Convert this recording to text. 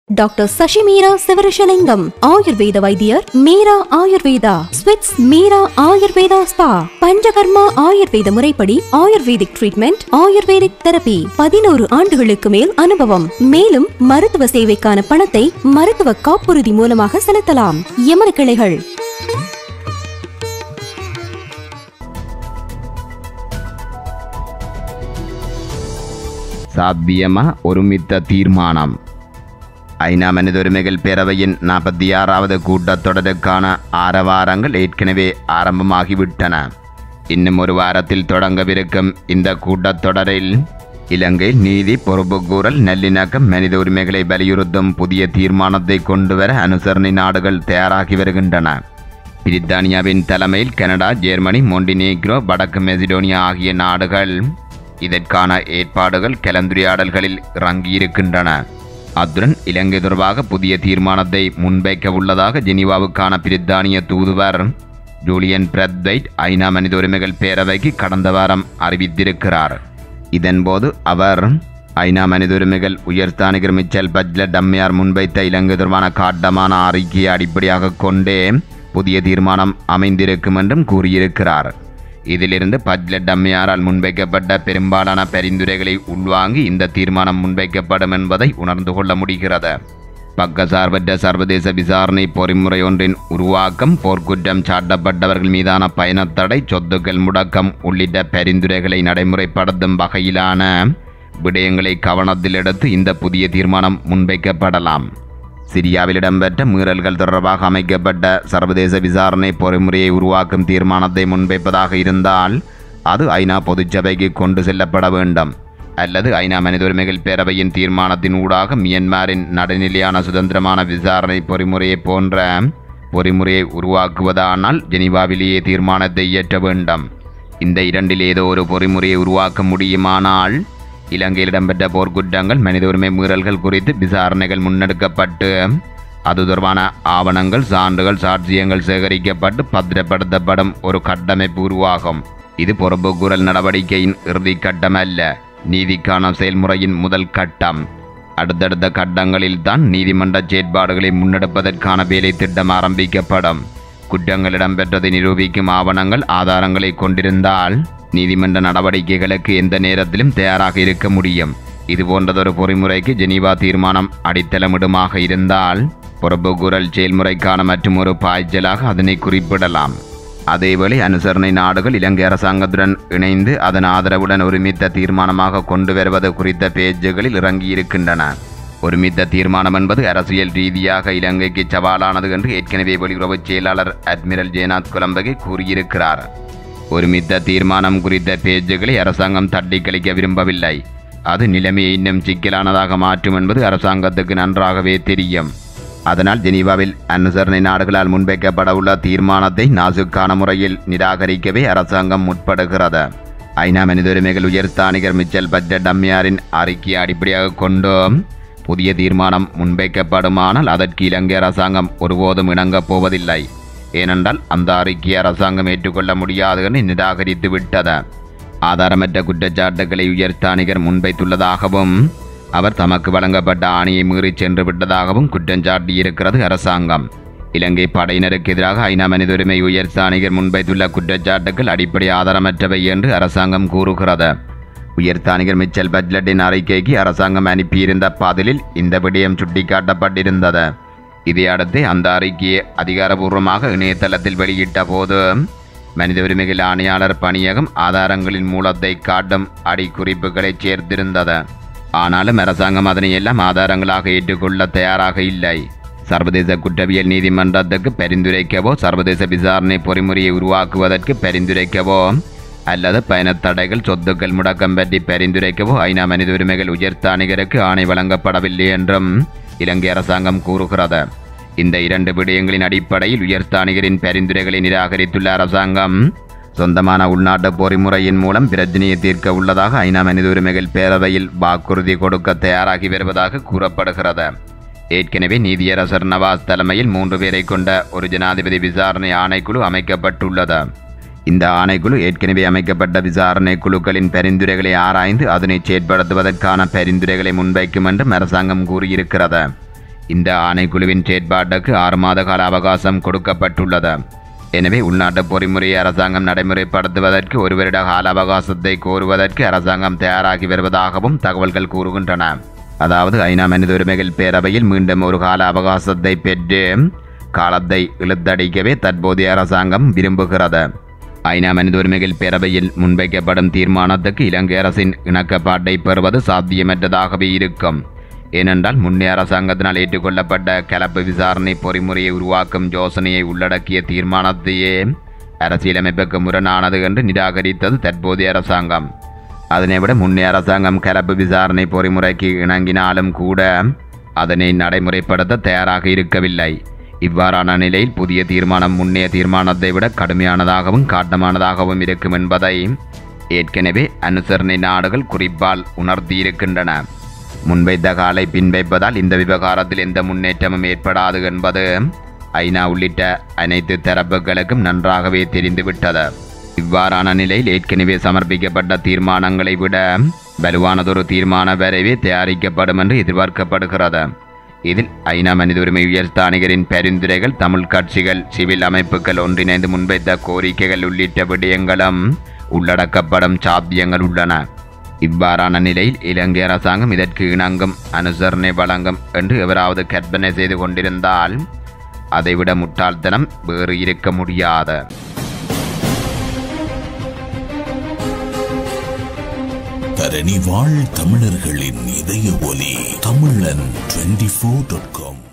doctor Sasi Meera Sivarishalingam Ayurveda வைத்தியர் மீரா ஆயுர்வேதா ஸ்விட்ஸ் Meera Ayurveda spa panchakarma Ayurveda முறைப்படி ஆயுர்வேதிக் ட்ரீட்மெண்ட் ஆயுர்வேதிக் தெரபி பதினோரு ஆண்டுகளுக்கு மேல் அனுபவம் மேலும் மருத்துவ சேவைக்கான பணத்தை மருத்துவ காப்புறுதி மூலமாக செலுத்தலாம் எமது கிளைகள் சாத்தியமா ஒருமித்த தீர்மானம் ஐநா மனித உரிமைகள் பேரவையின் நாற்பத்தி ஆறாவது கூட்டத்தொடருக்கான ஆரவாரங்கள் ஏற்கனவே ஆரம்பமாகிவிட்டன இன்னும் ஒரு வாரத்தில் தொடங்கவிருக்கும் இந்த கூட்டத்தொடரில் இலங்கை நீதி பொறுப்புக்கூறல் நல்லிணக்கம் மனித உரிமைகளை வலியுறுத்தும் புதிய தீர்மானத்தை கொண்டுவர அனுசரணை நாடுகள் தயாராகி வருகின்றன பிரித்தானியாவின் தலைமையில் கனடா ஜெர்மனி மொண்டினீக்ரோ வடக்கு மெசிடோனியா ஆகிய நாடுகள் இதற்கான ஏற்பாடுகள் கலந்துரையாடல்களில் இறங்கியிருக்கின்றன அத்துடன் இலங்கை தொடர்பாக புதிய தீர்மானத்தை முன்வைக்க உள்ளதாக ஜெனீவாவுக்கான பிரித்தானிய தூதுவர் ஜூலியன் பிரத்வைட் ஐநா மனித உரிமைகள் பேரவைக்கு கடந்த வாரம் அறிவித்திருக்கிறார் இதன்போது அவர் ஐநா மனித உரிமைகள் உயர்ஸ்தானிகர் மிச்சல் பட்லட் அம்மையார் முன்வைத்த இலங்கை தொடர்பான காட்டமான அறிக்கையை அடிப்படையாக கொண்டே புதிய தீர்மானம் அமைந்திருக்கும் என்றும் கூறியிருக்கிறார் இதிலிருந்து பட்லட் அம்மையாரால் முன்வைக்கப்பட்ட பெரும்பாலான பரிந்துரைகளை உள்வாங்கி இந்த தீர்மானம் முன்வைக்கப்படும் என்பதை உணர்ந்து கொள்ள முடிகிறது பக்கசார்பற்ற சர்வதேச விசாரணை பொறிமுறை ஒன்றின் உருவாக்கம் போர்க்குற்றம் சாட்டப்பட்டவர்கள் மீதான பயணத்தடை சொத்துக்கள் முடக்கம் உள்ளிட்ட பரிந்துரைகளை நடைமுறைப்படுத்தும் வகையிலான விடயங்களை கவனத்தில் எடுத்து இந்த புதிய தீர்மானம் முன்வைக்கப்படலாம் சிரியாவில் இடம்பெற்ற மீறல்கள் தொடர்பாக அமைக்கப்பட்ட சர்வதேச விசாரணை பொறிமுறையை உருவாக்கும் தீர்மானத்தை முன்வைப்பதாக இருந்தால் அது ஐநா பொதுச்சபைக்கு கொண்டு செல்லப்பட வேண்டும் அல்லது ஐநா மனித உரிமைகள் பேரவையின் தீர்மானத்தின் ஊடாக மியன்மாரின் நடுநிலையான சுதந்திரமான விசாரணை பொறிமுறையை போன்ற பொறிமுறையை உருவாக்குவதானால் ஜெனீவாவிலேயே தீர்மானத்தை இயற்ற வேண்டும் இந்த இரண்டில் ஏதோ ஒரு பொறிமுறையை உருவாக்க முடியுமானால் இலங்கையில் இடம்பெற்ற போர்க்குற்றங்கள் மனித உரிமை மீறல்கள் குறித்து விசாரணைகள் முன்னெடுக்கப்பட்டு அது தொடர்பான ஆவணங்கள் சான்றுகள் சாட்சியங்கள் சேகரிக்கப்பட்டு பத்திரப்படுத்தப்படும் ஒரு கட்டமைப்பு உருவாகும் இது பொறுப்புக்கூறல் நடவடிக்கையின் இறுதி கட்டம் அல்ல நீதிக்கான செயல்முறையின் முதல் கட்டம் அடுத்தடுத்த கட்டங்களில் தான் நீதிமன்ற செயற்பாடுகளை முன்னெடுப்பதற்கான வேலை திட்டம் ஆரம்பிக்கப்படும் குற்றங்கள் இடம்பெற்றதை நிரூபிக்கும் ஆவணங்கள் ஆதாரங்களை கொண்டிருந்தால் நீதிமன்ற நடவடிக்கைகளுக்கு எந்த நேரத்திலும் தயாராக இருக்க முடியும் இது போன்றதொரு பொறிமுறைக்கு ஜெனீவா தீர்மானம் அடித்தளமிடுமாக இருந்தால் பொறுப்புக்கூறல் செயல்முறைக்கான மற்றும் ஒரு பாய்ச்சலாக அதனை குறிப்பிடலாம் அதேவேளை அனுசரணை நாடுகள் இலங்கை அரசாங்கத்துடன் இணைந்து அதன் ஆதரவுடன் ஒருமித்த தீர்மானமாக கொண்டு வருவது குறித்த பேச்சுகளில் இறங்கியிருக்கின்றன ஒருமித்த தீர்மானம் என்பது அரசியல் ரீதியாக இலங்கைக்கு சவாலானது என்று ஏற்கனவே வெளியுறவுச் செயலாளர் அட்மிரல் ஜெயநாத் குலம்பகை கூறியிருக்கிறார் ஒருமித்த தீர்மானம் குறித்த பேச்சுகளை அரசாங்கம் தட்டி கழிக்க விரும்பவில்லை அது நிலைமையை இன்னும் சிக்கலானதாக மாற்றும் என்பது அரசாங்கத்துக்கு நன்றாகவே தெரியும் அதனால் ஜெனீவாவில் அனுசரணை நாடுகளால் முன்வைக்கப்பட உள்ள தீர்மானத்தை நாசுக்கான முறையில் நிராகரிக்கவே அரசாங்கம் முற்படுகிறது ஐநா மனித உரிமைகள் உயர்ஸ்தானிகர் மிச்சல் பட்ஜெட் அம்மையாரின் அறிக்கையை அடிப்படையாக கொண்டும் புதிய தீர்மானம் முன்வைக்கப்படுமானால் அதற்கு இலங்கை அரசாங்கம் ஒருபோதும் இணங்கப் போவதில்லை ஏனென்றால் அந்த அறிக்கையை அரசாங்கம் ஏற்றுக்கொள்ள முடியாது என்று நிராகரித்து விட்டது ஆதாரமற்ற குற்றச்சாட்டுகளை உயர்ஸ்தானிகர் முன்வைத்துள்ளதாகவும் அவர் தமக்கு வழங்கப்பட்ட ஆணையை மீறி சென்று விட்டதாகவும் குற்றஞ்சாட்டியிருக்கிறது அரசாங்கம் இலங்கை படையினருக்கு எதிராக ஐநா மனித உரிமை உயர்ஸ்தானிகர் முன்வைத்துள்ள குற்றச்சாட்டுகள் அடிப்படை ஆதாரமற்றவை என்று அரசாங்கம் கூறுகிறது உயர்ஸ்தானிகர் மிச்சல் பட்லட்டின் அறிக்கைக்கு அரசாங்கம் அனுப்பியிருந்த பதிலில் இந்த விடயம் சுட்டிக்காட்டப்பட்டிருந்தது இதையடுத்து அந்த அறிக்கையை அதிகாரபூர்வமாக இணையதளத்தில் வெளியிட்ட போது மனித உரிமைகள் ஆணையாளர் பணியகம் ஆதாரங்களின் மூலத்தை காட்டும் அடிக்குறிப்புகளை சேர்த்திருந்தது ஆனாலும் அரசாங்கம் அதனை எல்லாம் ஆதாரங்களாக ஏற்றுக்கொள்ள தயாராக இல்லை சர்வதேச குற்றவியல் நீதிமன்றத்துக்கு பரிந்துரைக்கவோ சர்வதேச விசாரணை பொறிமுறையை உருவாக்குவதற்கு பரிந்துரைக்கவோ அல்லது பயணத் தடைகள் சொத்துக்கள் முடக்கம் பற்றி பரிந்துரைக்கவோ ஐநா மனித உரிமைகள் உயர்ஸ்தானிகருக்கு ஆணை வழங்கப்படவில்லை என்றும் இலங்கை அரசாங்கம் கூறுகிறது இந்த இரண்டு விடயங்களின் அடிப்படையில் உயர்ஸ்தானிகரின் பரிந்துரைகளை நிராகரித்துள்ள அரசாங்கம் சொந்தமான உள்நாட்டு பொறிமுறையின் மூலம் பிரச்சனையை தீர்க்க உள்ளதாக ஐநா மனித உரிமைகள் பேரவையில் வாக்குறுதி கொடுக்க தயாராகி வருவதாக கூறப்படுகிறது ஏற்கனவே நீதியரசர் நவாஸ் தலைமையில் மூன்று பேரை கொண்ட ஒரு ஜனாதிபதி விசாரணை ஆணைக்குழு அமைக்கப்பட்டுள்ளது இந்த ஆணைக்குழு ஏற்கனவே அமைக்கப்பட்ட விசாரணை குழுக்களின் பரிந்துரைகளை ஆராய்ந்து அதனை செயற்படுத்துவதற்கான பரிந்துரைகளை முன்வைக்கும் என்றும் அரசாங்கம் கூறியிருக்கிறது இந்த ஆணைக்குழுவின் செயற்பாட்டுக்கு ஆறு மாத கால அவகாசம் கொடுக்கப்பட்டுள்ளது எனவே உள்நாட்டு பொறிமுறையை அரசாங்கம் நடைமுறைப்படுத்துவதற்கு ஒரு வருட கால அவகாசத்தை கோருவதற்கு அரசாங்கம் தயாராகி வருவதாகவும் தகவல்கள் கூறுகின்றன அதாவது ஐநா மனித உரிமைகள் பேரவையில் மீண்டும் ஒரு கால அவகாசத்தை பெற்று காலத்தை இழுத்தடிக்கவே தற்போதைய அரசாங்கம் விரும்புகிறது ஐநா மனித உரிமைகள் பேரவையில் முன்வைக்கப்படும் தீர்மானத்துக்கு இலங்கை அரசின் இணக்கப்பாட்டை பெறுவது சாத்தியமற்றதாகவே இருக்கும் ஏனென்றால் முன்னே அரசாங்கத்தினால் ஏற்றுக்கொள்ளப்பட்ட கலப்பு விசாரணை பொறிமுறையை உருவாக்கும் யோசனையை உள்ளடக்கிய தீர்மானத்தையே அரசியலமைப்புக்கு முரணானது என்று நிராகரித்தது தற்போதைய அரசாங்கம் அதனை விட முன்னே அரசாங்கம் கலப்பு விசாரணை பொறிமுறைக்கு இணங்கினாலும் கூட அதனை நடைமுறைப்படுத்த தயாராக இருக்கவில்லை இவ்வாறான நிலையில் புதிய தீர்மானம் முன்னைய தீர்மானத்தை விட கடுமையானதாகவும் காட்டமானதாகவும் இருக்கும் என்பதை ஏற்கனவே அனுசரணை நாடுகள் குறிப்பால் உணர்த்தியிருக்கின்றன முன்வைத்த காலை பின்வைப்பதால் இந்த விவகாரத்தில் எந்த முன்னேற்றமும் ஏற்படாது என்பது ஐநா உள்ளிட்ட அனைத்து தரப்புகளுக்கும் நன்றாகவே தெரிந்துவிட்டது இவ்வாறான நிலையில் ஏற்கனவே சமர்ப்பிக்கப்பட்ட தீர்மானங்களை விட வலுவானதொரு தீர்மான வரைவே தயாரிக்கப்படும் என்று எதிர்பார்க்கப்படுகிறது இதில் ஐநா மனித உரிமை உயர்ஸ்தானிகரின் பரிந்துரைகள் தமிழ் கட்சிகள் சிவில் அமைப்புகள் ஒன்றிணைந்து முன்வைத்த கோரிக்கைகள் உள்ளிட்ட விடயங்களும் உள்ளடக்கப்படும் சாத்தியங்கள் உள்ளன இவ்வாறான நிலையில் இலங்கை அரசாங்கம் இதற்கு இணங்கும் அனுசரணை வழங்கும் என்று எவராவது கற்பனை செய்து கொண்டிருந்தால் அதைவிட முட்டாள்தனம் வேறு இருக்க முடியாது தரணி வாழ் தமிழர்களின் இதய ஒலி தமிழன் டுவெண்டி ஃபோர் டாட் காம்